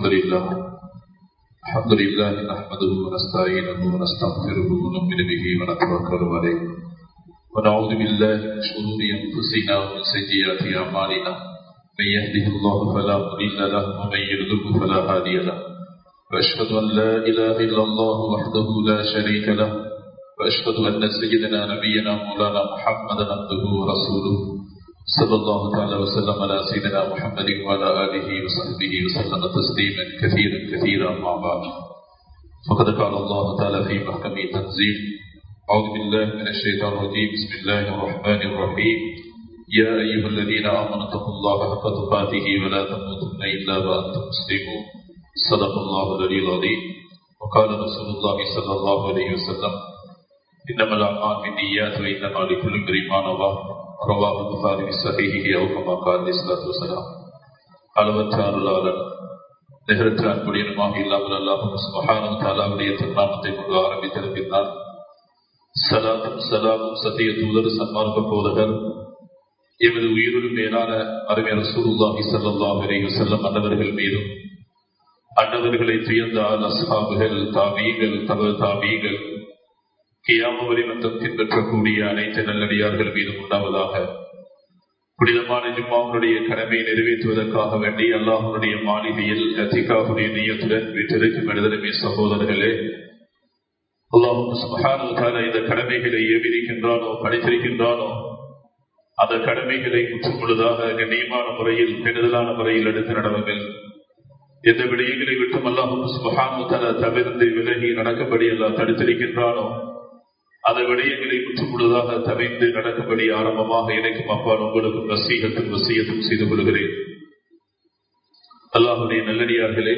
لله الحمد لله نحمده ونستعينه ونستغفره ونؤمن به ونتوكل عليه ونعوذ بالله من شرور انفسنا ومن سيئات اعمالنا من يهده الله فلا مضل له ومن يضلل فلا هادي له واشهد ان لا اله الا الله وحده لا شريك له واشهد ان سيدنا نبينا مولانا محمدا عبده ورسوله صلى الله تعالى وسلم على سيدنا محمد وعلى اله وصحبه وسلم تسليما كثيرا كثيرا مع بعض فقد قال الله تعالى في محكم تنزيل أعوذ بالله من الشيطان الرجيم بسم الله الرحمن الرحيم يا أيها الذين آمنوا اتقوا الله حق تقاته ولا تموتن إلا وأنتم مسلمون صدق الله العلي العظيم وقال رسول الله صلى الله عليه وسلم إنما الأعمال بالنيات وإنما لكل امرئ ما نوى رواه البخاري في صحيحه أو كما قال عليه الصلاة والسلام அளவற்ற அருளாளர் நிகழ்ற்ற அன்புடையனுமாக இல்லாமல் அல்லாஹும் சுபஹானம் தாலாவுடைய திருநாமத்தை கொண்டு ஆரம்பித்திருக்கின்றார் சலாத்தும் சலாமும் சத்திய தூதர் சன்மார்க்க போதகர் எமது உயிருடன் மேலான அறிஞர் சூருல்லாஹி சல்லாஹ் அலைஹி செல்லம் அன்னவர்கள் மீதும் அன்னவர்களை துயர்ந்தால் அஸ்ஹாபுகள் தாமீகள் தவ தாமீகள் கியாம வரிமந்தம் பின்பற்றக்கூடிய அனைத்து நல்லடியார்கள் மீதும் உண்டாவதாக புனிதமான ஜும்மாவுடைய கடமையை நிறைவேற்றுவதற்காக வேண்டி அல்லாஹனுடைய மாளிகையில் அத்திகாவுடைய நீயத்துடன் வீட்டிற்கும் எழுதலுமே சகோதரர்களே அல்லாஹு இந்த கடமைகளை ஏவிருக்கின்றானோ படித்திருக்கின்றானோ அந்த கடமைகளை முற்றும் முழுதாக கண்ணியமான முறையில் பெறுதலான முறையில் எடுத்து நடவுங்கள் எந்த விடயங்களை விட்டும் அல்லாஹும் சுபஹானு தல தவிர்த்து விலகி நடக்கும்படி எல்லாம் தடுத்திருக்கின்றானோ அந்த விடயங்களை முற்றும் முழுதாக தவிர்த்து நடக்கும்படி ஆரம்பமாக எனக்கும் அப்பால் உங்களுக்கும் வசீகத்தும் வசியத்தும் செய்து கொள்கிறேன் அல்லாஹுடைய நல்லடியார்களே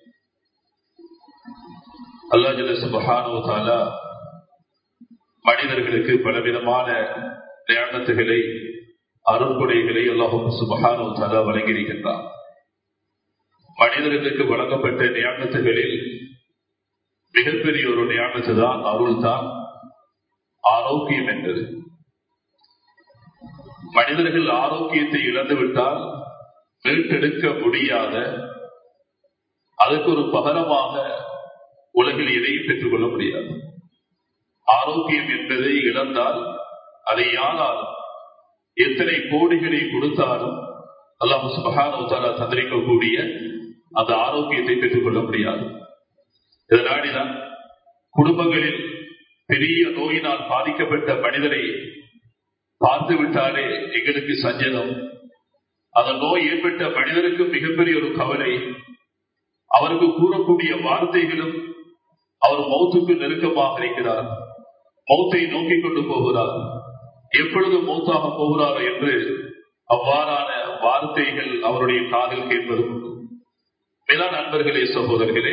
அல்லா ஜல சுபஹானோ தாலா மனிதர்களுக்கு பலவிதமான ஞானத்துகளை அருள்கொடைகளை அல்லாஹும் சுபஹானோ தாலா வழங்கியிருக்கின்றான் மனிதர்களுக்கு வழங்கப்பட்ட ஞானத்துகளில் மிகப்பெரிய ஒரு ஞானத்து தான் அருள் தான் ஆரோக்கியம் என்பது மனிதர்கள் ஆரோக்கியத்தை இழந்துவிட்டால் மீட்டெடுக்க முடியாத அதுக்கு ஒரு பகரமாக உலகில் எதையும் பெற்றுக் கொள்ள முடியாது ஆரோக்கியம் என்பதை இழந்தால் அதை யாராலும் எத்தனை கோடிகளை கொடுத்தாலும் அல்லாஹ் சுபகான தந்திரிக்கக்கூடிய அந்த ஆரோக்கியத்தை பெற்றுக் கொள்ள முடியாது இதனாடிதான் குடும்பங்களில் பெரிய நோயினால் பாதிக்கப்பட்ட மனிதரை பார்த்து விட்டாலே எங்களுக்கு சஞ்சலம் அந்த நோய் ஏற்பட்ட மனிதருக்கு மிகப்பெரிய ஒரு கவலை அவருக்கு கூறக்கூடிய வார்த்தைகளும் அவர் மௌத்துக்கு நெருக்கமாக இருக்கிறார் மௌத்தை நோக்கி கொண்டு போகிறார் எப்பொழுது மௌத்தாக போகிறார் என்று அவ்வாறான வார்த்தைகள் அவருடைய காதில் கேட்பது உண்டு மேலான நண்பர்களே சகோதரர்களே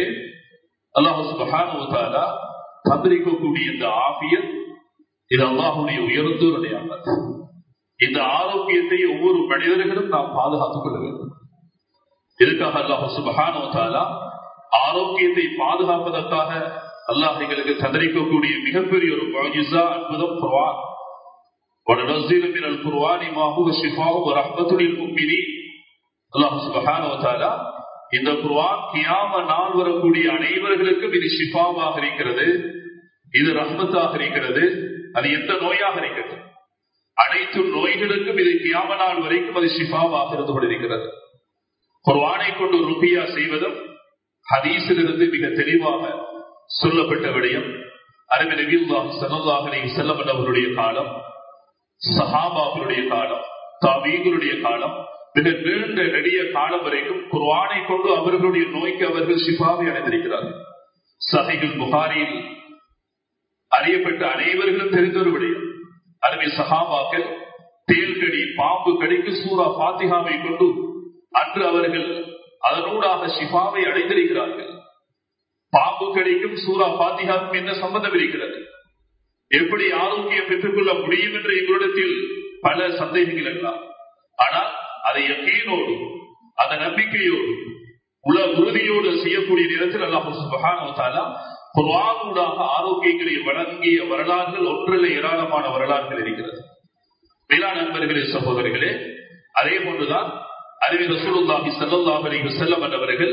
அல்லாஹு தந்திரிக்கக்கூடிய இந்த ஆபியத் இது அல்லாஹுடைய உயர்ந்தோருடைய இந்த ஆரோக்கியத்தை ஒவ்வொரு மனிதர்களும் நாம் பாதுகாத்துக் கொள்ள வேண்டும் இதுக்காக அல்லாஹு சுபஹானோ ஆரோக்கியத்தை பாதுகாப்பதற்காக அல்லாஹ் எங்களுக்கு தந்திரிக்கக்கூடிய மிகப்பெரிய ஒரு மொழிசா அற்புதம் குர்வான் وننزل من القرآن ما هو شفاء ورحمة للمؤمنين الله سبحانه وتعالى இந்த குர்ஆன் கியாம நாள் வரக்கூடிய அனைவர்களுக்கும் இது ஷிஃபாவாக இருக்கிறது இது ரஹ்மத்தாக இருக்கிறது அது எந்த நோயாக இருக்கிறது அனைத்து நோய்களுக்கும் இது கியாம நாள் வரைக்கும் அது ஷிஃபாவாக இருந்து கொண்டிருக்கிறது குர்ஆனை கொண்டு ருபியா செய்வதும் ஹதீஸிலிருந்து மிக தெளிவாக சொல்லப்பட்ட விடயம் அறிவு நபியுல்லாஹ் ஸல்லல்லாஹு அலைஹி வஸல்லம் அவருடைய காலம் சஹாபாக்களுடைய காலம் தாபீகளுடைய காலம் மிக நீண்ட நெடிய காலம் வரைக்கும் குர்வானை கொண்டு அவர்களுடைய நோய்க்கு அவர்கள் சிபாவை அடைந்திருக்கிறார்கள் சஹைகள் புகாரியில் அறியப்பட்ட அனைவர்களும் தெரிந்த ஒரு விடயம் அருமை சஹாபாக்கள் தேல் கடி பாம்பு கடிக்கு சூரா பாத்திகாவை கொண்டு அன்று அவர்கள் அதனூடாக சிபாவை அடைந்திருக்கிறார்கள் பாம்பு கடிக்கும் சூரா பாத்திகாவுக்கும் என்ன சம்பந்தம் இருக்கிறது எப்படி ஆரோக்கியம் பெற்றுக்கொள்ள முடியும் என்ற எங்களிடத்தில் பல சந்தேகங்கள் எல்லாம் ஆனால் அதை யக்கீனோடு அந்த நம்பிக்கையோடு உல உறுதியோடு செய்யக்கூடிய நேரத்தில் அல்லாஹு சுபகான குர்வானூடாக ஆரோக்கியங்களை வழங்கிய வரலாறுகள் ஒன்றில் ஏராளமான வரலாறுகள் இருக்கிறது மேலா நண்பர்களே சகோதரர்களே அதே போன்றுதான் அறிவி ரசூலுல்லாஹி ஸல்லல்லாஹு அலைஹி வஸல்லம் அவர்கள்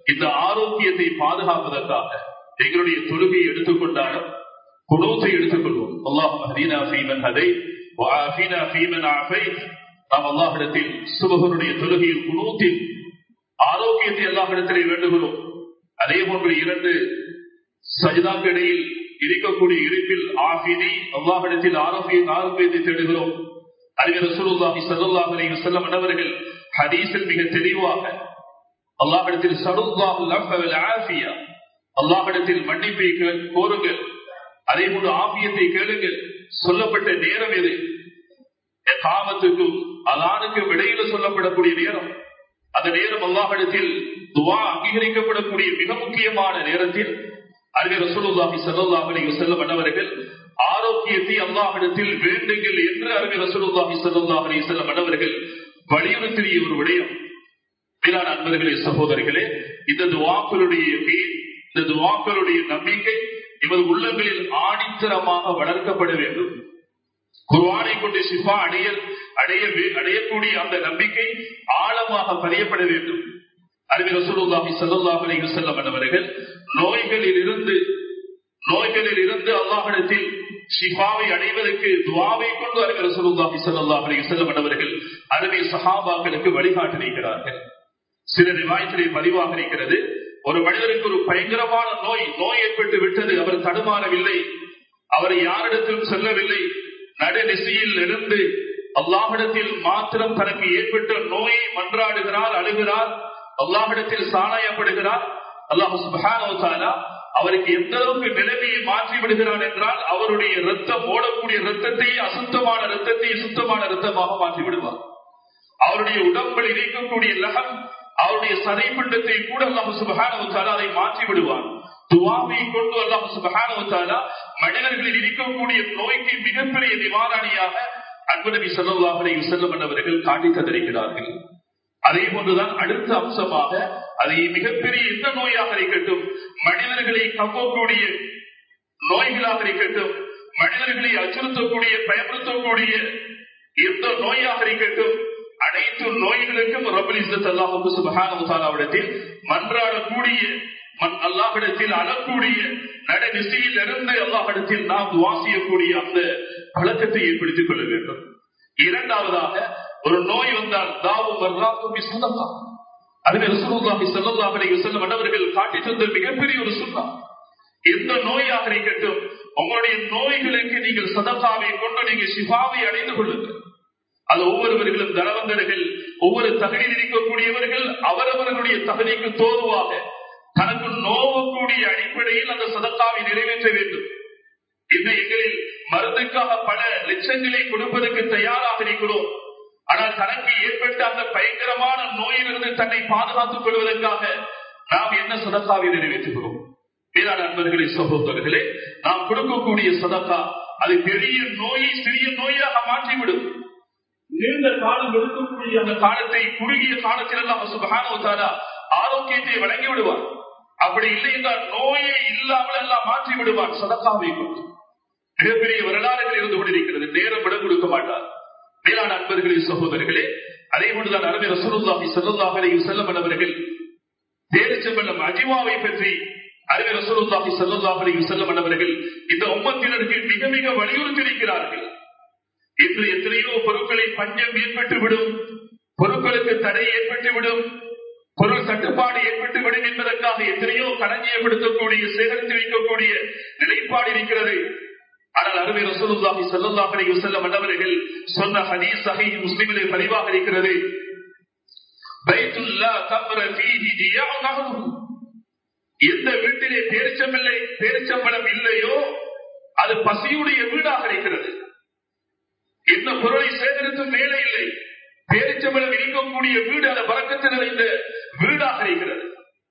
இந்த ஆரோக்கியத்தை பாதுகாப்பதற்காக எங்களுடைய தொழுகையை எடுத்துக்கொண்டாலும் குணூத்தை எடுத்துக்கொள்வோம் அல்லாஹ் ஹதீனா ஃபீமன் ஹதை வஆஃபினா ஃபீமன் ஆஃபைத் நாம் அல்லாஹ்விடத்தில் சுபகனுடைய தொழுகையில் குணூத்தில் ஆரோக்கியத்தை அல்லாஹ்விடத்திலே வேண்டுகிறோம் அதே போன்று இரண்டு சஜிதாக்கு இடையில் இருக்கக்கூடிய இருப்பில் ஆஃபினி அல்லாஹ்விடத்தில் ஆரோக்கிய ஆரோக்கியத்தை தேடுகிறோம் அறிஞர் ரசூலுல்லாஹி ஸல்லல்லாஹு அலைஹி வஸல்லம் அவர்கள் ஹதீஸில் மிக தெளிவாக அல்லாஹ்விடத்தில் சலுல்லாஹு லஃபல் ஆஃபியா அல்லாஹ்விடத்தில் மன்னிப்பை கோருங்கள் அதே போன்று ஆபியத்தை கேளுங்கள் சொல்லப்பட்ட நேரம் எது காமத்துக்கும் அதானுக்கும் இடையில சொல்லப்படக்கூடிய நேரம் அந்த நேரம் அல்லாஹிடத்தில் துவா அங்கீகரிக்கப்படக்கூடிய மிக முக்கியமான நேரத்தில் அறிஞர் ரசூலுல்லாஹி ஸல்லல்லாஹு அலைஹி வஸல்லம் அன்னவர்கள் ஆரோக்கியத்தை அல்லாஹிடத்தில் வேண்டுங்கள் என்று அறிஞர் ரசூலுல்லாஹி ஸல்லல்லாஹு அலைஹி வஸல்லம் அன்னவர்கள் வலியுறுத்திய ஒரு விடயம் மேலான அன்பர்களே சகோதரிகளே இந்த துவாக்களுடைய இந்த துவாக்களுடைய நம்பிக்கை இவர் உள்ளங்களில் ஆணித்தரமாக வளர்க்கப்பட வேண்டும் குர்வானை கொண்டு சிஃபா அடைய அடைய அடையக்கூடிய அந்த நம்பிக்கை ஆழமாக பதியப்பட வேண்டும் அறிவியல் ரசூலுல்லாஹி ஸல்லல்லாஹு அலைஹி வஸல்லம் அவர்கள் நோய்களில் இருந்து நோய்களில் இருந்து அல்லாஹ்விடத்தில் ஷிஃபாவை அடைவதற்கு துவாவை கொண்டு அறிவியல் ரசூலுல்லாஹி ஸல்லல்லாஹு அலைஹி வஸல்லம் அவர்கள் அருமை சஹாபாக்களுக்கு வழிகாட்டியிருக்கிறார்கள் சில ரிவாயத்திலே பதிவாக இருக்கிறது ஒரு மனிதருக்கு ஒரு பயங்கரமான நோய் நோய் ஏற்பட்டு விட்டது அவர் தடுமாறவில்லை அவர் யாரிடத்திலும் செல்லவில்லை நடுநிசையில் இருந்து அல்லாஹிடத்தில் மாத்திரம் தனக்கு ஏற்பட்ட நோயை மன்றாடுகிறார் அழுகிறார் அல்லாஹிடத்தில் சாணாயப்படுகிறார் அல்லாஹு சுபானா அவருக்கு எந்த அளவுக்கு நிலைமையை மாற்றி விடுகிறான் என்றால் அவருடைய ரத்தம் ஓடக்கூடிய ரத்தத்தை அசுத்தமான ரத்தத்தை சுத்தமான ரத்தமாக மாற்றி விடுவார் அவருடைய உடம்பில் இருக்கக்கூடிய லகம் அவருடைய சதை பிண்டத்தை கூட அல்லாஹு சுபகான அதை மாற்றி விடுவான் துவாவை கொண்டு அல்லாஹு சுபகான மனிதர்களில் இருக்கக்கூடிய நோய்க்கு மிகப்பெரிய நிவாரணியாக அன்பு நபி சொல்லி செல்லம் அவர்கள் காட்டி தந்திருக்கிறார்கள் அதே போன்றுதான் அடுத்த அம்சமாக அதை மிகப்பெரிய எந்த நோயாக இருக்கட்டும் மனிதர்களை கவ்வக்கூடிய நோய்களாக இருக்கட்டும் மனிதர்களை அச்சுறுத்தக்கூடிய பயமுறுத்தக்கூடிய எந்த நோயாக இருக்கட்டும் அனைத்து நோய்களுக்கும் ரபுலிசத்தில் மன்றாடக்கூடிய அல்லாஹிடத்தில் அழக்கூடிய நடுநிசையில் இருந்து அல்லாஹிடத்தில் நாம் வாசியக்கூடிய அந்த பழக்கத்தை ஏற்படுத்திக் கொள்ள வேண்டும் இரண்டாவதாக ஒரு நோய் வந்தால் தாவு வர்றாக்கும் சொந்தமா அதுவே ரசூலுல்லாஹி ஸல்லல்லாஹு அலைஹி வஸல்லம் அவர்கள் காட்டி தந்த மிகப்பெரிய ஒரு சுண்ணா எந்த நோயாக இருக்கட்டும் உங்களுடைய நோய்களுக்கு நீங்கள் சதகாவை கொண்டு நீங்கள் சிபாவை அடைந்து கொள்ளுங்கள் அது ஒவ்வொருவர்களும் தனவந்தர்கள் ஒவ்வொரு தகுதியில் இருக்கக்கூடியவர்கள் அவரவர்களுடைய தகுதிக்கு தோதுவாக தனக்கு நோவக்கூடிய அடிப்படையில் அந்த சதக்காவை நிறைவேற்ற வேண்டும் இன்னும் எங்களில் மருந்துக்காக பல லட்சங்களை கொடுப்பதற்கு தயாராக இருக்கிறோம் ஆனால் தனக்கு ஏற்பட்ட அந்த பயங்கரமான நோயிலிருந்து தன்னை பாதுகாத்துக் கொள்வதற்காக நாம் என்ன சதக்காவை நிறைவேற்றுகிறோம் மேலான நண்பர்களே சகோதரர்களே நாம் கொடுக்கக்கூடிய சதக்கா அது பெரிய நோயை சிறிய நோயாக மாற்றிவிடும் நீண்ட காலம் எடுக்கக்கூடிய அந்த காலத்தை குறுகிய காலத்தில் எல்லாம் சுபகான ஆரோக்கியத்தை வழங்கி விடுவார் அப்படி இல்லை என்றால் நோயை இல்லாமல் எல்லாம் மாற்றி விடுவான் சதக்காவை கொண்டு மிகப்பெரிய வரலாறுகள் இருந்து கொண்டிருக்கிறது நேரம் விட கொடுக்க மாட்டார் மேலான அன்பர்களே சகோதரர்களே அதே போன்றுதான் அரபி ரசூலுல்லாஹி ஸல்லல்லாஹு அலைஹி வஸல்லம் அவர்கள் தேர்ச்சம்பளம் அஜிவாவை பற்றி அறிவி ரசூலுல்லாஹி ஸல்லல்லாஹு அலைஹி வஸல்லம் அவர்கள் இந்த உம்மத்தினருக்கு மிக மிக வலியுறுத்தி இருக்கிறார்கள் இன்று எத்தனையோ பொருட்களில் பஞ்சம் ஏற்பட்டு விடும் பொருட்களுக்கு தடை ஏற்பட்டு விடும் பொருள் தட்டுப்பாடு ஏற்பட்டு விடும் என்பதற்காக எத்தனையோ களஞ்சியப்படுத்தக்கூடிய சேகரித்து வைக்கக்கூடிய நிலைப்பாடு இருக்கிறது ஆனால் அருமை ரசூலுல்லாஹி ஸல்லல்லாஹு அலைஹி வஸல்லம் அவர்கள் சொன்ன ஹதீஸ் சஹீஹ் முஸ்லிமிலே பதிவாக இருக்கிறது பைத்துல்லா தம்ர ஃபீஹி ஜியாஉ நஹ்ருஹு எந்த வீட்டிலே பேரிச்சமில்லை பேரிச்சம்பளம் இல்லையோ அது பசியுடைய வீடாக இருக்கிறது எந்த பொருளை சேகரித்தும் வேலை இல்லை பேரிச்சம்பளம் இருக்கக்கூடிய வீடு அந்த பறக்கத்தில் நிறைந்த வீடாக இருக்கிறது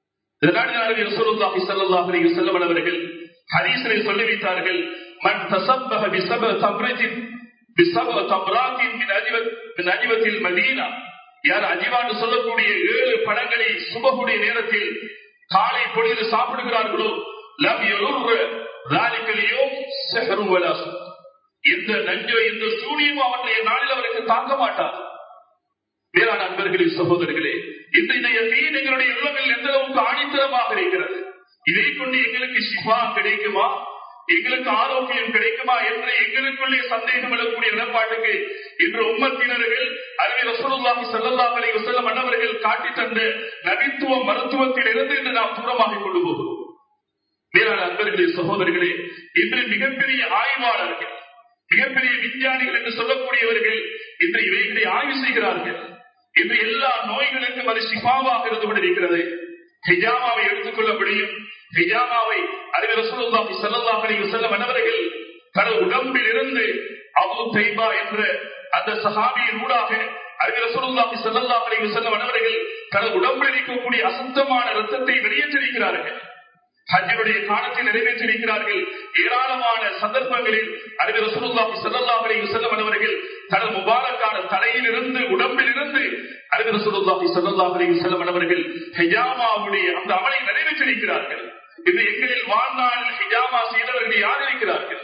அவர்கள் ஹரீசரை சொல்லி வைத்தார்கள் மண் தசம்பக பிசப தம்ரத்தின் பிசப தம்ராத்தின் மின் அஜிவத் மின் அஜிவத்தில் மதீனா யார் அஜிவான்னு சொல்லக்கூடிய ஏழு பழங்களை சுபகுடைய நேரத்தில் காலை பொழுது சாப்பிடுகிறார்களோ லம் எழுற ராலிக்கலையோ செஹரும் வலாசும் எந்த நஞ்சோ எந்த சூனியமோ அவற்றைய நாளில் அவருக்கு தாங்க மாட்டார் வேளாண் நண்பர்களே சகோதரர்களே இந்த இந்த யகீன் எங்களுடைய உள்ளங்கள் எந்த அளவுக்கு ஆணித்தரமாக இருக்கிறது இதை கொண்டு எங்களுக்கு ஷிஃபா கிடைக்குமா எங்களுக்கு ஆரோக்கியம் கிடைக்குமா என்று எங்களுக்குள்ளே சந்தேகம் எழக்கூடிய நிலப்பாட்டுக்கு இன்று உம்மத்தினர்கள் அறிவி ரசூலுல்லாஹி ஸல்லல்லாஹு அலைஹி வஸல்லம் அன்னவர்கள் காட்டி தந்த நபித்துவ மருத்துவத்தில் இருந்து இன்று நாம் தூரமாக கொண்டு போகிறோம் மேலான அன்பர்களே சகோதரர்களே இன்று மிகப்பெரிய ஆய்வாளர்கள் மிகப்பெரிய விஞ்ஞானிகள் என்று சொல்லக்கூடியவர்கள் இன்று இவைகளை ஆய்வு செய்கிறார்கள் இன்று எல்லா நோய்களுக்கும் அது சிபாவாக இருந்து கொண்டிருக்கிறது ஹிஜாமாவை எடுத்துக்கொள்ள முடியும் ஹிஜாமாவை அறிவு ரசூலுல்லாஹி ஸல்லல்லாஹு அலைஹி வஸல்லம் அன்னவர்கள் தனது உடம்பில் இருந்து அபு தைபா என்ற அந்த சஹாபியின் ஊடாக அறிவு ரசூலுல்லாஹி ஸல்லல்லாஹு அலைஹி வஸல்லம் அன்னவர்கள் தனது உடம்பில் இருக்கக்கூடிய அசுத்தமான ரத்தத்தை வெளியேற்றிருக்கிறார்கள் ஹஜ்ஜனுடைய காலத்தில் நிறைவேற்றிருக்கிறார்கள் ஏராளமான சந்தர்ப்பங்களில் அறிவு ரசூலுல்லாஹி ஸல்லல்லாஹு அலைஹி வஸல்லம் அவர்கள் தனது முபாரக்கான தலையில் இருந்து உடம்பில் இருந்து அறிவு ரசூலுல்லாஹி ஸல்லல்லாஹு அலைஹி வஸல்லம் அவர்கள் ஹிஜாமாவுடைய அந்த அமலை நிறைவேற்றிருக்கிறார்கள் இது எங்களில் வாழ்நாளில் ஹிஜாமா செய்தவர்கள் யார் இருக்கிறார்கள்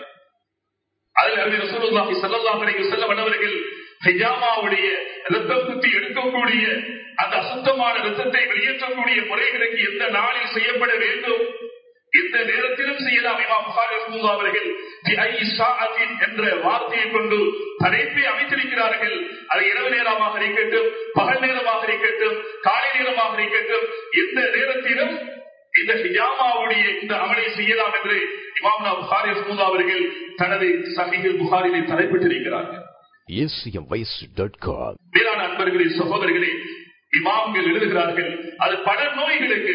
அதில் அறிவு ரசூலுல்லாஹி ஸல்லல்லாஹு அலைஹி வஸல்லம் அவர்கள் ஹிஜாமாவுடைய ரத்தம் குத்தி எடுக்கக்கூடிய அந்த அசுத்தமான ரத்தத்தை வெளியேற்றக்கூடிய முறைகளுக்கு எந்த நாளில் செய்யப்பட வேண்டும் எந்த நேரத்திலும் செய்யலாம் இமாம் புகாரி ரஹ்மத்துல்லாஹி அவர்கள் "பி ஐ ஸாஅத்தின்" என்ற வார்த்தையை கொண்டு தலைப்பை அமைத்திருக்கிறார்கள் அது இரவு நேரமாக இருக்கட்டும் பகல் நேரமாக இருக்கட்டும் காலை நேரமாக இருக்கட்டும் எந்த நேரத்திலும் இந்த ஹிஜாமாவுடைய இந்த அமலை செய்யலாம் என்று இமாம் புகாரி ரஹ்மத்துல்லாஹி அவர்கள் தனது சஹீஹுல் புகாரிலே தலைப்பிட்டிருக்கிறார்கள் acmvoice.com மேலான அன்பர்களே சகோதரர்களே இமாம்கள் எழுதுகிறார்கள் அது பல நோய்களுக்கு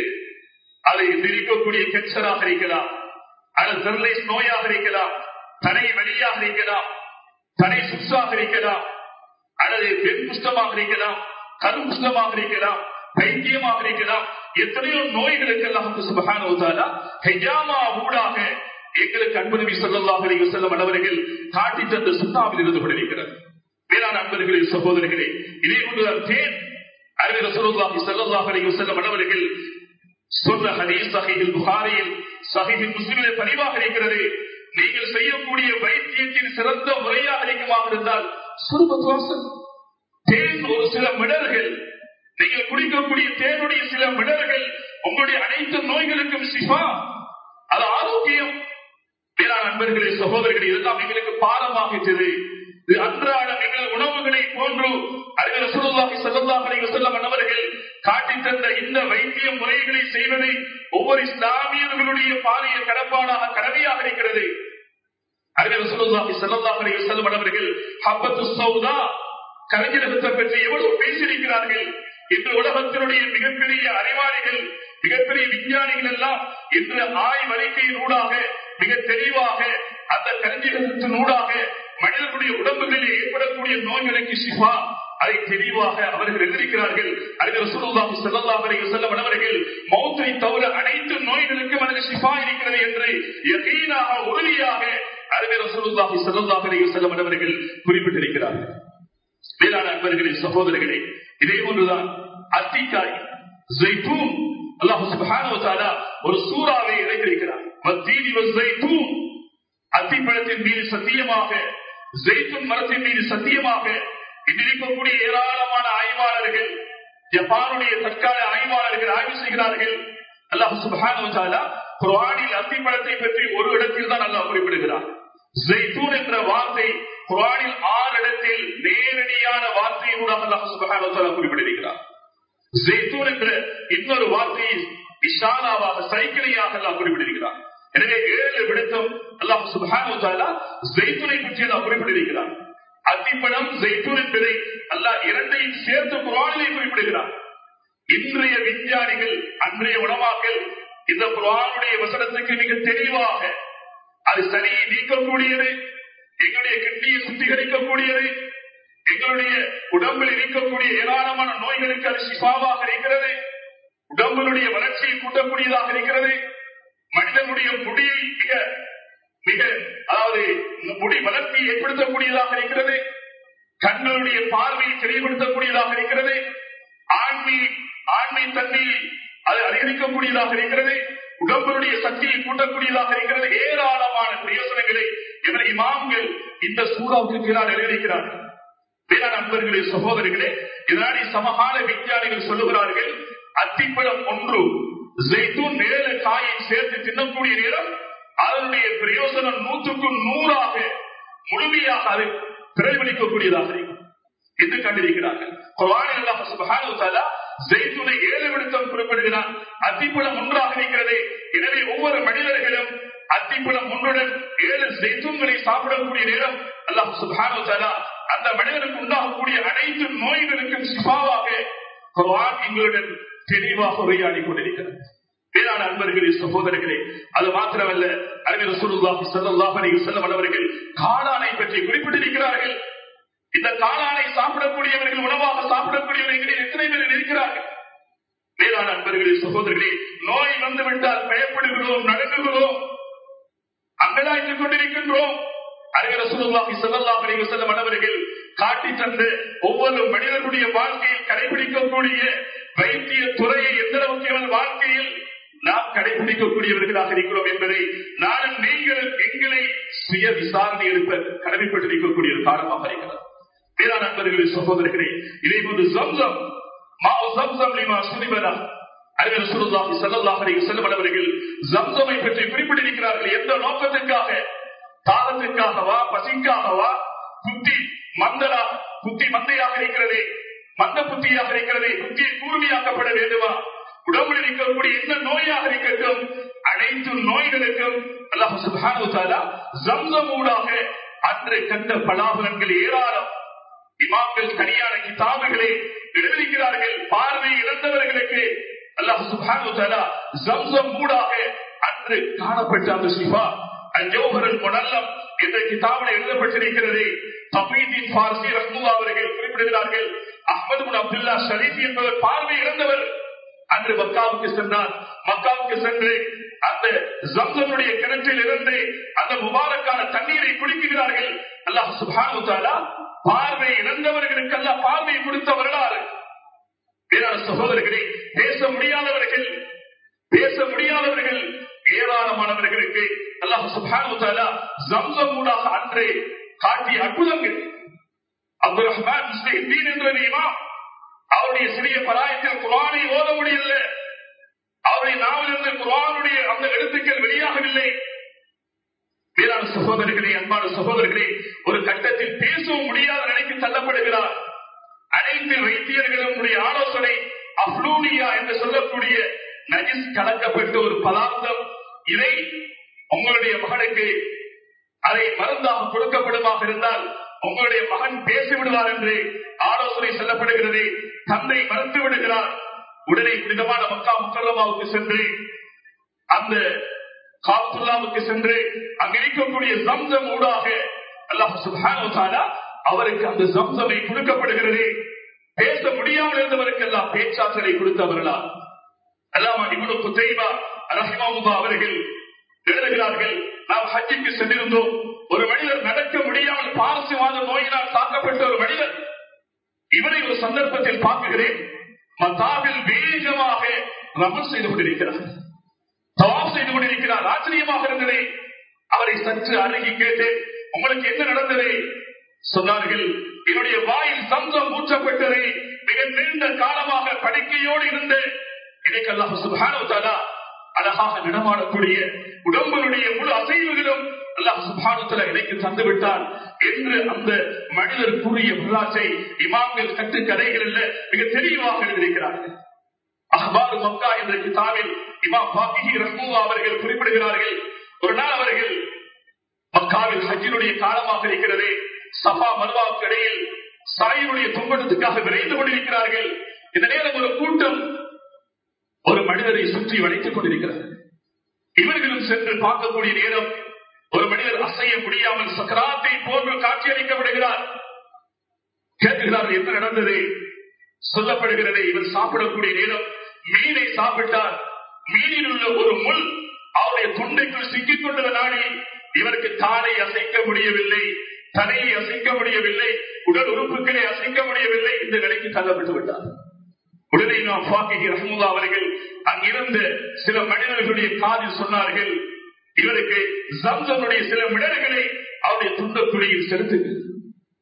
அது இன்று இருக்கக்கூடிய கேன்சராக இருக்கலாம் அல்லது ஸ்டெர்லைஸ் நோயாக இருக்கலாம் தலை வலியாக இருக்கலாம் தலை சுற்றாக இருக்கலாம் அல்லது பெண் குஷ்டமாக இருக்கலாம் கரு குஷ்டமாக இருக்கலாம் பைத்தியமாக இருக்கலாம் எத்தனையோ நோய்களுக்கு எல்லாம் சுபகான ஹெஜாமா ஊடாக எங்களுக்கு அன்புநபி ஸல்லல்லாஹு அலைஹி வஸல்லம் அவர்கள் காட்டி தந்த சுண்ணாவில் இருந்து கொண்டிருக்கிறது மேலான அன்பர்களே சகோதரர்களே இதே போன்றுதான் தேன் அறிவி ரசூலுல்லாஹி ஸல்லல்லாஹு அலைஹி வஸல்லம் அவர்கள் சொன்ன ஹதீஸ் சஹீஹுல் புகாரியில் சஹீஹுல் முஸ்லிமில் பதிவாக இருக்கிறது நீங்கள் செய்யக்கூடிய வைத்தியத்தின் சிறந்த முறையாக இருக்குமாக இருந்தால் சுருபத் வாசல் தேன் ஒரு சில மிடர்கள் நீங்கள் குடிக்கக்கூடிய தேனுடைய சில மிடர்கள் உங்களுடைய அனைத்து நோய்களுக்கும் சிஃபா அது ஆரோக்கியம் மேலான நண்பர்களே சகோதரர்களே இதெல்லாம் எங்களுக்கு பாரமாகிட்டது இது அன்றாடம் எங்கள் உணவுகளை போன்று அறிஞர் ரசூலுல்லாஹி ஸல்லல்லாஹு அலைஹி வஸல்லம் அவர்கள் காட்டி தந்த இந்த வைத்திய முறைகளை செய்வது ஒவ்வொரு இஸ்லாமியர்களுடைய பாரிய கடப்பாடாக கடமையாக இருக்கிறது அறிஞர் ரசூலுல்லாஹி ஸல்லல்லாஹு அலைஹி வஸல்லம் அவர்கள் ஹப்பத்து சௌதா கலைஞரகத்தை பற்றி எவ்வளவு பேசியிருக்கிறார்கள் இன்று உலகத்தினுடைய மிகப்பெரிய அறிவாளிகள் மிகப்பெரிய விஞ்ஞானிகள் எல்லாம் இன்று ஆய்வறிக்கையின் ஊடாக மிக தெளிவாக அந்த கலைஞரகத்தின் ஊடாக மனிதர்களுடைய உடம்புகளில் ஏற்படக்கூடிய நோய்களுக்கு சிஃபா அதை தெளிவாக அவர்கள் எழுதியிருக்கிறார்கள் அறிஞர் ரசூலுல்லாஹி ஸல்லல்லாஹு அலைஹி வஸல்லம் அவர்கள் மௌத்தை தவிர அனைத்து நோய்களுக்கும் அதில் சிஃபா இருக்கிறது என்று யகீனாக உறுதியாக அறிஞர் ரசூலுல்லாஹி ஸல்லல்லாஹு அலைஹி வஸல்லம் அவர்கள் குறிப்பிட்டிருக்கிறார்கள் மேலான அன்பர்களே சகோதரர்களே இதே ஒன்றுதான் அத்திக்காய் ஜெய்தூன் அல்லாஹ் சுப்ஹானஹு வ தஆலா ஒரு சூறாவை இறக்கியிருக்கிறார் வத்தீனி வஸ்ஸைத்தூன் அத்திப்பழத்தின் மீது சத்தியமாக ஜெய்துன் மரத்தின் மீது சத்தியமாக இன்றிருக்கக்கூடிய ஏராளமான ஆய்வாளர்கள் ஜப்பானுடைய தற்கால ஆய்வாளர்கள் ஆய்வு செய்கிறார்கள் அல்லாஹ் சுப்ஹானஹு வ தஆலா குர்ஆனில் அத்திப்பழத்தை பற்றி ஒரு இடத்தில் தான் அல்லாஹ் குறிப்பிடுகிறார் ஜெய்தூன் என்ற வார்த்தை குர்ஆனில் ஆறு இடத்தில் நேரடியான வார்த்தையினூடாக அல்லாஹ் சுப்ஹானஹு வ தஆலா குறிப்பிட்டிருக்கிறார் ஜெய்தூன் என்ற இன்னொரு வார்த்தையை இஷாராவாக சைக்கிளையாக அல்லாஹ் குறிப்பிட்டிருக்கிறார் எனவே ஏழு விடுத்தம் அல்லாஹ் சுப்ஹானஹு வ தஆலா ஜெய்தூனை பற்றி அல்லாஹ் குறிப்பிட்டிருக்கிறார் அத்திப்பழம் ஜெய்தூன் என்பதை அல்லாஹ் இரண்டையும் சேர்த்து குர்ஆனிலே குறிப்பிடுகிறார் இன்றைய விஞ்ஞானிகள் அன்றைய உலமாக்கள் இந்த குர்ஆனுடைய வசனத்துக்கு மிக தெளிவாக அது சனியை நீக்கக்கூடியது எங்களுடைய கிட்னியை சுத்திகரிக்கக்கூடியது எங்களுடைய உடம்பில் இருக்கக்கூடிய ஏராளமான நோய்களுக்கு அது சிபாவாக இருக்கிறது உடம்பினுடைய வளர்ச்சியை கூட்டக்கூடியதாக இருக்கிறது மனிதனுடைய முடியை மிக மிக அதாவது முடி வளர்ச்சியை ஏற்படுத்தக்கூடியதாக இருக்கிறது கண்களுடைய பார்வையை தெளிவுபடுத்தக்கூடியதாக இருக்கிறது ஆண்மை ஆண்மை தன்மையை அது அதிகரிக்கக்கூடியதாக இருக்கிறது உடம்புடைய சக்தியை கூட்டக்கூடியதாக இருக்கிறது ஏராளமான பிரயோசனங்களை எமது இமாம்கள் இந்த சூறாவுக்கு கீழால் எழுதியிருக்கிறார்கள் வேளாண் நண்பர்களே சகோதரிகளே இதனாடி சமகால விஞ்ஞானிகள் சொல்லுகிறார்கள் அத்திப்பழம் ஒன்று ஜெய்தூன் நேர காயை சேர்த்து தின்னக்கூடிய நேரம் அதனுடைய பிரயோசனம் நூற்றுக்கு நூறாக முழுமையாக அதை பிரதிபலிக்கக்கூடியதாக இருக்கும் என்று கண்டிருக்கிறார்கள் குர்ஆனில் அல்லாஹ் சுப்ஹானஹு வ தஆலா ஜெய்துனை ஏழு விடுத்தம் குறிப்பிடுகிறான் அத்திப்பழம் ஒன்றாக இருக்கிறது எனவே ஒவ்வொரு மனிதர்களும் அத்திப்பழம் ஒன்றுடன் ஏழு ஜெய்தூன்களை சாப்பிடக்கூடிய நேரம் அல்லாஹ் சுப்ஹானஹு வ தஆலா அந்த மனிதனுக்கு உண்டாகக்கூடிய அனைத்து நோய்களுக்கும் சிபாவாக குர்ஆன் எங்களுடன் தெளிவாக உரையாடி கொண்டிருக்கிறது வேளாண் அன்பர்களே சகோதரர்களே அது மாத்திரமல்ல அறிஞர் ரசூலுல்லாஹி ஸல்லல்லாஹு அலைஹி வஸல்லம் அவர்கள் காளானை பற்றி குறிப்பிட்டிருக்கிறார்கள் இந்த காளானை சாப்பிடக்கூடியவர்கள் உணவாக சாப்பிடக்கூடியவர்கள் எத்தனை பேர் இருக்கிறார்கள் வேளாண் அன்பர்களே சகோதரர்களே நோய் வந்து விட்டால் பயப்படுகிறோம் நடுங்குகிறோம் அங்கலாய்த்துக் கொண்டிருக்கின்றோம் அறிஞர் ரசூலுல்லாஹி ஸல்லல்லாஹு அலைஹி வஸல்லம் அவர்கள் காட்டி தந்த ஒவ்வொரு மனிதனுடைய வாழ்க்கையில் கடைபிடிக்கக்கூடிய வைத்திய துறையை எந்த அளவுக்கு எமது வாழ்க்கையில் நாம் கடைபிடிக்கக்கூடியவர்களாக இருக்கிறோம் என்பதை நானும் நீங்களும் எங்களை சுய விசாரணை எடுப்ப கடமைப்பட்டிருக்கக்கூடிய ஒரு காரணமாக இருக்கிறது வேளாண் நண்பர்களே சகோதரர்களே இதே போன்று சம்சம் மாவு சம்சம் லிமா சுனிபலா அறிஞர் சுருல்லாஹி ஸல்லல்லாஹு அலைஹி வஸல்லம் அவர்கள் ஜம்சமை பற்றி குறிப்பிட்டிருக்கிறார்கள் எந்த நோக்கத்திற்காக தாகத்திற்காகவா பசிக்காகவா புத்தி மந்தரா புத்தி மந்தையாக இருக்கிறது மந்த புத்தியாக இருக்கிறது புத்தியை கூர்மையாக்கப்பட வேண்டுமா உடம்பில் இருக்கக்கூடிய எந்த நோயாக இருக்கட்டும் அனைத்து நோய்களுக்கும் அல்லாஹ் சுப்ஹானஹு வ தஆலா ஜம்சம் ஊடாக அன்று கண்ட பலாபலன்கள் ஏராளம் இமாம்கள் தனியான கிதாபுகளை எழுதியிருக்கிறார்கள் பார்வை இழந்தவர்களுக்கு அல்லாஹ் சுப்ஹானஹு வ தஆலா ஜம்சம் ஊடாக அன்று காணப்பட்ட அந்த சிஃபா அல் முனல்லம் என்ற கிதாபில் எழுதப்பட்டிருக்கிறது தபீதின் பார்சி ரஹ்முல்லா அவர்கள் குறிப்பிடுகிறார்கள் அஹ்மது பின் அப்துல்லா ஷரீப் என்பவர் பார்வை இழந்தவர் அன்று மக்காவுக்கு சென்றார் மக்காவுக்கு சென்று அந்த ஜம்சனுடைய கிணற்றில் இருந்து அந்த முபாரக்கான தண்ணீரை குடிக்கிறார்கள் அல்லாஹ் சுப்ஹானஹு தஆலா பார்வை இழந்தவர்களுக்கு அல்லாஹ் பார்வை கொடுத்த வரலாறு வேறான சகோதரர்களே பேச முடியாதவர்கள் பேச முடியாதவர்கள் ஏராளமானவர்களுக்கு அல்லாஹ் சுப்ஹானஹு தஆலா ஜம்சம் ஊடாக அன்று காட்டிய அற்புதங்கள் அப்துல் ரஹ்மான் முஸ்லிம் என்ற ஒரு இமாம் அவருடைய சிறிய பராயத்தில் குரானை ஓத முடியல அவருடைய நாவிலிருந்து குரானுடைய அந்த எழுத்துக்கள் வெளியாகவில்லை வேளாண் சகோதரர்களே அன்பான சகோதரர்களே ஒரு கட்டத்தில் பேசவும் முடியாத நிலைக்கு தள்ளப்படுகிறார் அனைத்து வைத்தியர்களும் ஆலோசனை அப்ளூனியா என்று சொல்லக்கூடிய நஜிஸ் கலக்கப்பட்ட ஒரு பதார்த்தம் இதை உங்களுடைய மகனுக்கு அதை மருந்தாக கொடுக்கப்படுமாக இருந்தால் உங்களுடைய மகன் பேசிவிடுவார் என்று ஆலோசனை சொல்லப்படுகிறது தந்தை மறுத்து விடுகிறார் உடனே புனிதமான மக்கா முக்கல்லமாவுக்கு சென்று அந்த காத்துல்லாவுக்கு சென்று அங்க இருக்கக்கூடிய ஜம்சம் ஊடாக அல்லாஹ் சுப்ஹானஹு வ தஆலா அவருக்கு அந்த ஜம்சமை கொடுக்கப்படுகிறது பேச முடியாமல் இருந்தவருக்கு எல்லாம் பேச்சாற்றலை கொடுத்தவர்களா அல்லாமா இப்னு குதைபா ரஹிமஹுல்லாஹ் அவர்கள் எழுதுகிறார்கள் நாம் ஹஜ்ஜுக்கு சென்றிருந்தோம் ஒரு மனிதர் நடக்க முடியாமல் பாரசியவாத நோயினால் தாக்கப்பட்ட ஒரு மனிதர் இவரை ஒரு சந்தர்ப்பத்தில் பார்க்குகிறேன் மத்தாவில் வேகமாக ரமன் செய்து கொண்டிருக்கிறார் தவாப் செய்து கொண்டிருக்கிறார் ஆச்சரியமாக இருந்தது அவரை சற்று அருகி கேட்டேன் உங்களுக்கு என்ன நடந்தது சொன்னார்கள் என்னுடைய வாயில் சந்தம் ஊற்றப்பட்டது மிக நீண்ட காலமாக படுக்கையோடு இருந்து எனக்கு அல்லாஹ் சுப்ஹானஹு தஆலா அழகாக நடமாடக்கூடிய உடம்புடைய முழு அசைவுகளும் அல்லாஹ் சுபானுத்தல எனக்கு தந்து விட்டான் என்று அந்த மனிதர் கூறிய வரலாற்றை இமாம்கள் கட்டு கதைகளில் மிக தெளிவாக எழுதியிருக்கிறார்கள் அஹ்பார் மக்கா என்ற கிதாபில் இமாம் பாக்கிஹி ரஹ்மூவா அவர்கள் குறிப்பிடுகிறார்கள் ஒரு நாள் அவர்கள் மக்காவில் ஹஜ்ஜினுடைய காலமாக இருக்கிறது சபா மருவாவுக்கு இடையில் சாயினுடைய துன்பத்துக்காக விரைந்து கொண்டிருக்கிறார்கள் இந்த நேரம் ஒரு கூட்டம் ஒரு மனிதரை சுற்றி வளைத்துக் கொண்டிருக்கிறது இவர்களும் சென்று பார்க்கக்கூடிய நேரம் ஒரு மனிதர் அசைய முடியாமல் சக்கராத்தை போன்று காட்சியளிக்கப்படுகிறார் கேட்கிறார் என்ன நடந்தது சொல்லப்படுகிறது இவர் சாப்பிடக்கூடிய நேரம் மீனை சாப்பிட்டார் மீனில் உள்ள ஒரு முள் அவருடைய துண்டைக்குள் சிக்கிக் கொண்டத நாடி இவருக்கு காலை அசைக்க முடியவில்லை தலையை அசைக்க முடியவில்லை உடல் உறுப்புகளை அசைக்க முடியவில்லை இந்த நிலைக்கு தள்ளப்பட்டு விட்டார் உடனே நாம் பாக்கி ரஹமுல்லா அவர்கள் அங்கிருந்த சில மனிதர்களுடைய காதில் சொன்னார்கள் இவருக்கு ஜம்சனுடைய சில மிடர்களை அவருடைய துண்டக்குழியில் செலுத்துங்கள்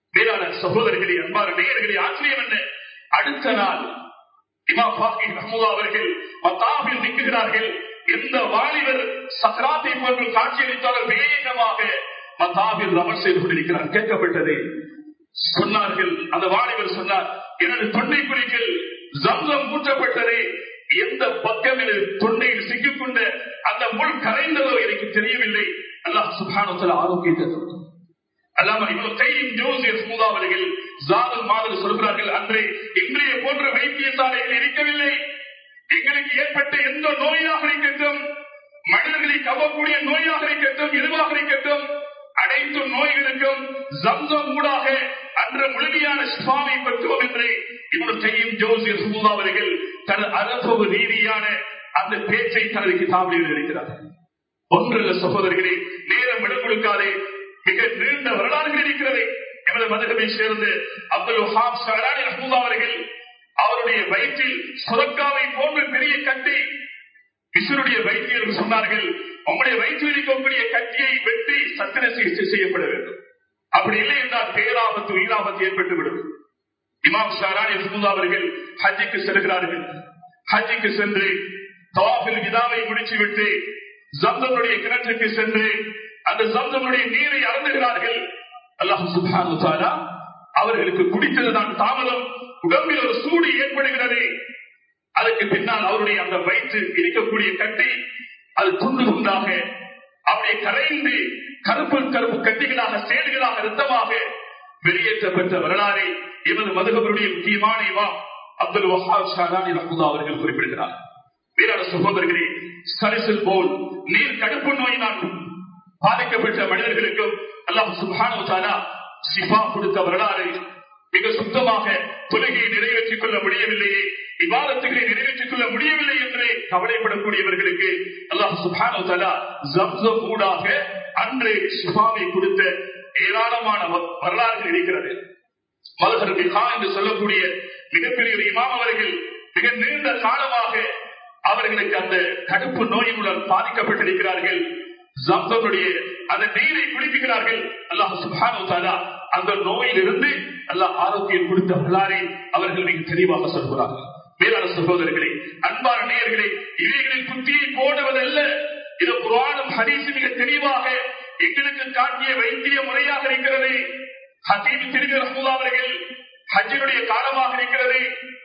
மேலான சகோதரர்களே அன்பான நேயர்களே ஆச்சரியம் என்ன அடுத்த நாள் இமா பாக்கி ரஹமுல்லா அவர்கள் மத்தாவில் நிற்கிறார்கள் எந்த வாலிபர் சக்கராத்தை போன்று காட்சியளித்தாலும் வேகமாக மத்தாவில் அமல் செய்து கொண்டிருக்கிறார் கேட்கப்பட்டது சொன்னார்கள் அந்த வாலிபர் சொன்னார் எனது தொண்டை குறிக்கில் ஜம்சம் ஊற்றப்பட்டது எந்த பக்கம் எனது தொண்டையில் சிக்கிக்கொண்ட அந்த முள் கரைந்ததோ எனக்கு தெரியவில்லை அல்லாஹ் சுபானத்தில் ஆரோக்கியத்தை தந்தார். அல்லாம இவ்வளவு கையின் ஜோசியர் ஸ்மூதா அவர்கள் ஜாதல் மாதல் சொல்கிறார்கள் அன்றே இன்றைய போன்ற வைத்தியசாலைகள் இருக்கவில்லை எங்களுக்கு ஏற்பட்ட எந்த நோயாக இருக்கட்டும் மனிதர்களை கவக்கூடிய நோயாக இருக்கட்டும் எதுவாக இருக்கட்டும் அனைத்து நோய்களுக்கும் ஜம்சம் ஊடாக அன்று முழுமையான சுவாமி பெற்றோம் என்று இவனு கையும் ஜோசியர் ஸ்மூதா அவர்கள் தனது அரபு ரீதியான அந்த பேச்சை தனது கிதாபில் இருக்கிறார் ஒன்றல்ல சகோதரர்களே நேரம் விடம் கொடுக்காதே மிக நீண்ட வரலாறுகள் இருக்கிறது எமது மதகமை சேர்ந்து அப்துல் வஹாப் சஹரானி ரஹ்மூதா அவர்கள் அவருடைய வயிற்றில் சுரக்காவை போன்ற பெரிய கட்டி இசுருடைய வைத்தியர்கள் சொன்னார்கள் உங்களுடைய வயிற்றில் இருக்கக்கூடிய கட்டியை வெட்டி சத்திர சிகிச்சை செய்யப்பட வேண்டும் அப்படி இல்லை என்றால் பேராபத்து உயிராபத்து ஏற்பட்டுவிடும் இமாம் ஷாரானி ரஹ்மூதா அவர்கள் ஹஜ்ஜுக்கு செல்கிறார்கள் ஹஜ்ஜுக்கு சென்று தவாஃபில் விதாவை முடிச்சுவிட்டு ஜம்தமுடைய கிணற்றுக்கு சென்று அந்த ஜம்தமுடைய நீரை அறந்துகிறார்கள் அல்லாஹ் சுப்ஹானஹு வ தஆலா அவர்களுக்கு குடித்ததுதான் தாமதம் உடம்பில் ஒரு சூடு ஏற்படுகிறது அதுக்கு பின்னால் அவருடைய அந்த வயிற்று இருக்கக்கூடிய கட்டி அது துண்டு துண்டாக அப்படியே கரைந்து கருப்பு கருப்பு கட்டிகளாக சேடுகளாக ரத்தமாக வெளியேற்றப்பட்ட வரலாறை எமது மதுகபருடைய முக்கியமான இமாம் அப்துல் வஹாப் ஷாரானி ரஹ்மதா அவர்கள் குறிப்பிடுகிறார் வீரான சகோதரர்களே சரிசில் போல் நீர் கடுப்பு நோயினால் பாதிக்கப்பட்ட மனிதர்களுக்கும் அல்லாஹ் சுப்ஹானஹு தஆலா சிஃபா கொடுத்த வரலாறு மிக சுத்தமாக தொழுகையை நிறைவேற்றிக் கொள்ள முடியவில்லையே விவாதத்துகளை நிறைவேற்றிக் கொள்ள முடியவில்லை என்று கவலைப்படக்கூடியவர்களுக்கு அல்லாஹ் சுப்ஹானஹு தஆலா ஜம்சம் ஊடாக அன்று சிஃபாவை கொடுத்த ஏராளமான வ- வரலாறுகள் இருக்கிறது மல்ஹர் பிஹா என்று சொல்லக்கூடிய மிகப்பெரிய ஒரு இமாம் அவர்கள் மிக நீண்ட காலமாக அவர்களுக்கு அந்த கடுப்பு நோயினுடன் பாதிக்கப்பட்டிருக்கிறார்கள் ஜம்சமுடைய அந்த நீரை குடிக்கிறார்கள் அல்லாஹ் சுப்ஹானஹு தஆலா அந்த நோயிலிருந்து அல்லாஹ் ஆரோக்கியம் கொடுத்த வரலாறை அவர்கள் மிக தெளிவாக சொல்கிறார்கள் மேலான சகோதரர்களே அன்பான நேயர்களே இவைகளில் குத்தியை போடுவதல்ல இது குரானும் ஹதீஸ் மிக தெளிவாக எங்களுக்கு காட்டிய வைத்திய முறையாக இருக்கிறது ஹதீப் திருமி ரஹ்முல்லா அவர்கள் ஹஜ்ஜினுடைய காலமாக இருக்கிறது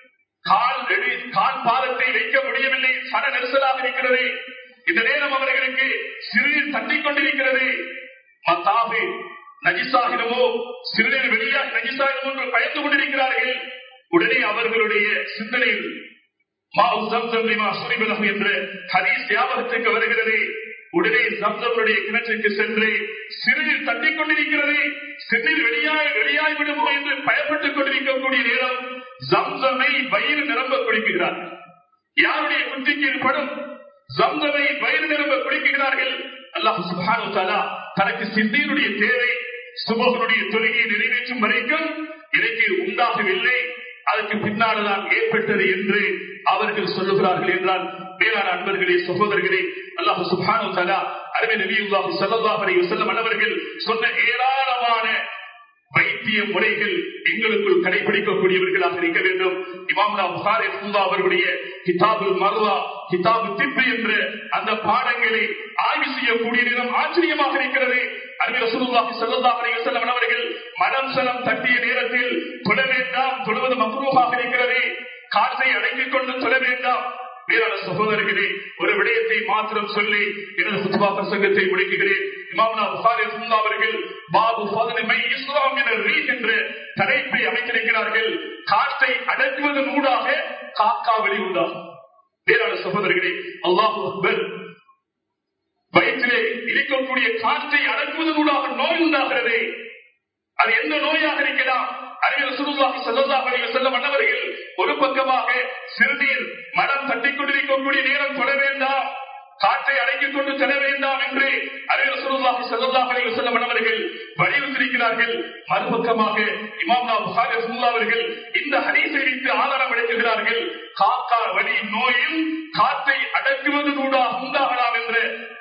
கால் எடு- கால் பாதத்தை வைக்க முடியவில்லை சன நெரிசலாக இருக்கிறது இந்த நேரம் அவர்களுக்கு சிறுநீர் தட்டிக் கொண்டிருக்கிறது மத்தாபு நஜிசாகிடமோ சிறுநீர் வெளியாக நஜிசாகிடமோ என்று பயந்து கொண்டிருக்கிறார்கள் உடனே அவர்களுடைய சிந்தனையில் மாவு ஜம்சம் லிமா சுரிபலகு என்ற ஹதீஸ் ஞாபகத்துக்கு வருகிறது உடனே ஜம்சமுடைய கிணற்றுக்கு சென்று சிறுநீர் தட்டிக் கொண்டிருக்கிறது சிறுநீர் வெளியாய் வெளியாய் விடுமோ என்று பயப்பட்டுக் கொண்டிருக்கக்கூடிய நேரம் ஜம்சமை வயிறு நிரம்ப குடிக்கிறார்கள் யாருடைய குத்திக்கு படும் ஜம்சமை வயிறு நிரம்ப குடிக்கிறார்கள் அல்லாஹ் சுப்ஹானஹு வ தஆலா தனக்கு சிந்தீருடைய தேவை சுபகனுடைய தொழுகையை நிறைவேற்றும் வரைக்கும் எனக்கு உண்டாகவில்லை அதற்கு பின்னால்தான் ஏற்பட்டது என்று அவர்கள் சொல்லுகிறார்கள் என்றால் மேலான அன்பர்களே சகோதரர்களே அல்லாஹ் சுப்ஹானஹு வ தஆலா அருமை நபியுல்லாஹி ஸல்லல்லாஹு அலைஹி வஸல்லம் அன்னவர்கள் சொன்ன ஏராளமான வைத்திய முறைகள் எங்களுக்குள் கடைபிடிக்கக்கூடியவர்களாக இருக்க வேண்டும் இமாம்னா புகாரி ரஹ்மத்துல்லாஹி அவர்களுடைய கிதாபுல் மர்வா கிதாபு திப்பு என்ற அந்த பாடங்களை ஆய்வு செய்யக்கூடிய நேரம் ஆச்சரியமாக இருக்கிறது அருமை ரசூலுல்லாஹி ஸல்லல்லாஹு அலைஹி வஸல்லம் அவர்கள் மனம் சலம் தட்டிய நேரத்தில் தொழ வேண்டாம் தொழுவது மக்ரூஹாக இருக்கிறது காற்றை அடக்கிக் கொண்டு தொழ வேண்டாம் மேலான சகோதரர்களே ஒரு விடயத்தை மாத்திரம் சொல்லி எனது குத்துபா பிரசங்கத்தை முடிக்கிறேன் இமாம்னா புகாரி ரஹ்மத்துல்லாஹி அவர்கள் பாபு ஃபضل மை இஸ்லாம் என்ற ரீத் என்ற தலைப்பை அமைத்திருக்கிறார்கள் காற்றை அடக்குவதன் ஊடாக காக்கா வெளி உண்டாகும் மேலான சகோதரர்களே அல்லாஹு அக்பர் வயிற்றிலே இருக்கக்கூடிய காற்றை அடக்குவதனூடாக நோய் உண்டாகிறது அது எந்த நோயாக இருக்கலாம் அறிவியல் சுருல்லாஹி ஸல்லல்லாஹு அலைஹி வஸல்லம் அன்னவர்கள் ஒரு பக்கமாக சிறுநீர் மனம் தட்டிக் கொண்டிருக்கக்கூடிய நேரம் தொட வேண்டாம் காற்றை அடக்கிக் கொண்டு செல்ல வேண்டாம் என்று அறிவியல் சுருல்லாஹி ஸல்லல்லாஹு அலைஹி வஸல்லம் அன்னவர்கள் வலியுறுத்தியிருக்கிறார்கள் மறுபக்கமாக இமாம்னா புகாரி ரஹ்மத்துல்லாஹி அவர்கள் இந்த ஹதீஸை வைத்து ஆதாரம் அளிக்கிறார்கள் காக்கா வலி நோயில் காற்றை அடக்குவது கூட உண்டாகலாம் என்ற தலைப்பை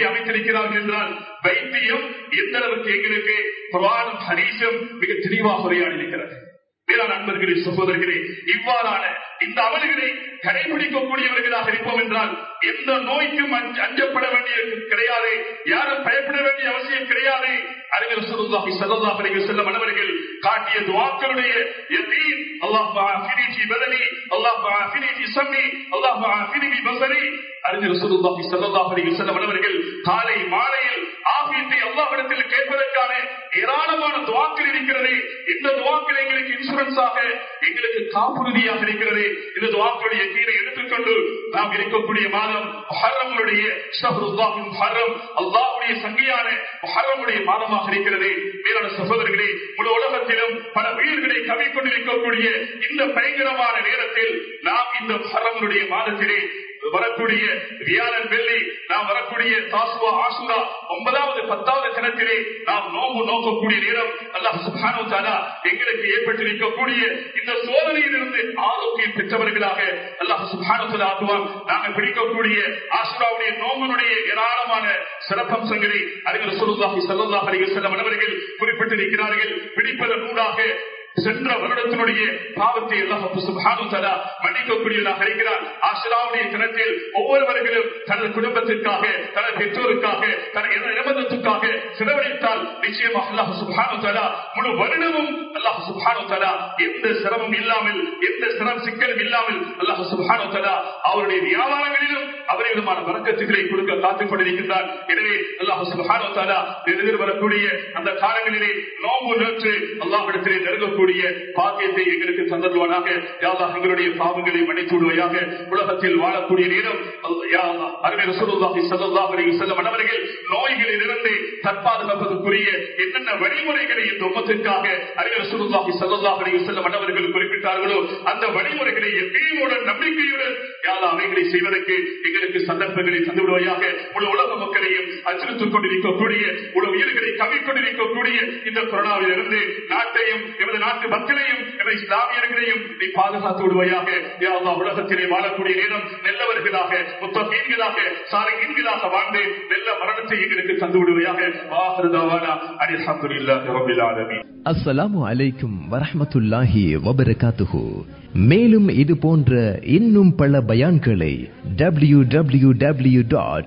எப்படி அமைத்திருக்கிறார்கள் என்றால் வைத்தியம் எந்த அளவுக்கு எங்களுக்கு குரானும் ஹரீஸும் மிக தெளிவாக உரையாடி இருக்கிறது வேளாண் நண்பர்களே சகோதரர்களே இவ்வாறான இந்த அமல்களை கடைபிடிக்கக்கூடியவர்களாக இருப்போம் என்றால் எந்த நோய்க்கும் அஞ்ச- அஞ்சப்பட வேண்டிய கிடையாது யாரும் பயப்பட வேண்டிய அவசியம் கிடையாது அறிஞர் சுருல்லாஹி ஸல்லல்லாஹு அலைஹி வஸல்லம் அவர்கள் காட்டிய துஆக்களுடைய யகீன் அல்லாஹ் ஆஃபினி ஃபி பதனி அல்லாஹ் ஆஃபினி ஃபி சம்மி அல்லாஹ் ஆஃபினி ஃபி பஸரி அறிஞர் சுருல்லாஹி ஸல்லல்லாஹு அலைஹி வஸல்லம் அவர்கள் காலை மாலையில் ஆஃபியத்தை அல்லாஹ்விடத்தில் கேட்பதற்கான ஏராளமான துவாக்கள் இருக்கிறது இந்த துவாக்கள் எங்களுக்கு இன்சூரன்ஸாக எங்களுக்கு காப்புறுதியாக இருக்கிறது இந்த துவாக்களுடைய கீழே எடுத்துக்கொண்டு நாம் இருக்கக்கூடிய மாதம் முஹர்ரமுடைய ஷஹ்ருல்லாஹின் முஹர்ரம் அல்லாஹ்வுடைய சங்கியான முஹர்ரமுடைய மாதமாக இருக்கிறது மேலான சகோதரர்களே முழு உலகத்திலும் பல உயிர்களை கவிக்கொண்டிருக்கக்கூடிய இந்த பயங்கரமான நேரத்தில் நாம் இந்த முஹர்ரமுடைய மாதத்திலே வரக்கூடிய வியாழன் வெள்ளி நாம் வரக்கூடிய தாசுவா ஆசுரா ஒன்பதாவது பத்தாவது தினத்திலே நாம் நோம்பு நோக்கக்கூடிய நேரம் அல்லாஹ் சுப்ஹானஹு தஆலா எங்களுக்கு ஏற்பட்டிருக்கக்கூடிய இந்த சோதனையிலிருந்து ஆரோக்கியம் பெற்றவர்களாக அல்லாஹ் சுப்ஹானஹு தஆலா ஆக்குவான் நாங்கள் பிடிக்கக்கூடிய ஆசுராவுடைய நோம்பினுடைய ஏராளமான சிறப்பம்சங்களை அறிஞர் சொல்லுல்லாஹி ஸல்லல்லாஹு அலைஹி வஸல்லம் அவர்கள் குறிப்பிட்டிருக்கிறார்கள் பிடிப்பதன் ஊடாக சென்ற வருடத்தினுடைய பாவத்தை எல்லாம் சுப்ஹானஹு தஆலா மன்னிக்கக்கூடியவராக இருக்கிறார் ஆசிராவுடைய தினத்தில் ஒவ்வொருவர்களும் தனது குடும்பத்திற்காக தனது பெற்றோருக்காக தனது நிபந்தத்துக்காக செலவழித்தால் நிச்சயமாக அல்லாஹ் சுப்ஹானஹு தஆலா முழு வருடமும் அல்லாஹ் சுப்ஹானஹு தஆலா எந்த சிரமம் இல்லாமல் எந்த சிரம் சிக்கலும் இல்லாமல் அல்லாஹ் சுப்ஹானஹு தஆலா அவருடைய வியாபாரங்களிலும் அவரிடமான வரக்கத்துக்களை கொடுக்க காத்துக் கொண்டிருக்கின்றார் எனவே அல்லாஹ் சுப்ஹானஹு தஆலா எதிர் வரக்கூடிய அந்த காலங்களிலே நோம்பு நேற்று அல்லாஹ்விடத்திலே நெருங்கக்கூடிய பாக்கியத்தை எங்களுக்கு தந்தருவானாக யாழ்லா எங்களுடைய பாவங்களை மன்னித்து விடுவாயாக உலகத்தில் வாழக்கூடிய நேரம் யா அல்லாஹ், அருமை ரசூலுல்லாஹி ஸல்லல்லாஹு அலைஹி வஸல்லம் அவர்கள் நோய்களிலிருந்து தற்பாதுகாப்பதற்குரிய என்னென்ன வழிமுறைகளை இந்த உம்மத்திற்காக அருமை ரசூலுல்லாஹி ஸல்லல்லாஹு அலைஹி வஸல்லம் அவர்கள் குறிப்பிட்டார்களோ அந்த வழிமுறைகளை எத்தீமுடன் நம்பிக்கையுடன் யாழ் அவைகளை செய்வதற்கு எங்களுக்கு சந்தர்ப்பங்களை தந்து விடுவாயாக முழு உலக மக்களையும் அச்சுறுத்திக் கொண்டிருக்கக்கூடிய முழு உயிர்களை கவிக் கொண்டிருக்கக்கூடிய இந்த கொரோனாவில் இருந்து நாட்டையும் எமது நாட்டு மக்களையும் எமது இஸ்லாமியர்களையும் நீ பாதுகாத்து விடுவாயாக யா அல்லாஹ் உலகத்திலே வாழக்கூடிய நேரம் நல்லவர்களாக முத்தகீன்களாக சாலைகீன்களாக வாழ்ந்து நல்ல மரணத்தை எங்களுக்கு தந்து விடுவாயாக வாஹிருதாவானா அனில் அல்ஹம்துலில்லாஹி ரப்பில் ஆலமீன் அஸ்ஸலாமு அலைக்கும் வரஹ்மத்துல்லாஹி வபரகாத்துஹு மேலும் இது போன்ற இன்னும் பல பயான்களை W W W dot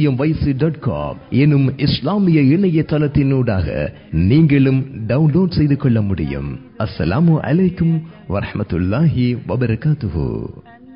dot com எனும் இஸ்லாமிய இணையதளத்தினூடாக நீங்களும் டவுன்லோட் செய்து கொள்ள முடியும் அஸ்ஸலாமு அலைக்கும் வரஹ்மத்துல்லாஹி வபரகாத்துஹு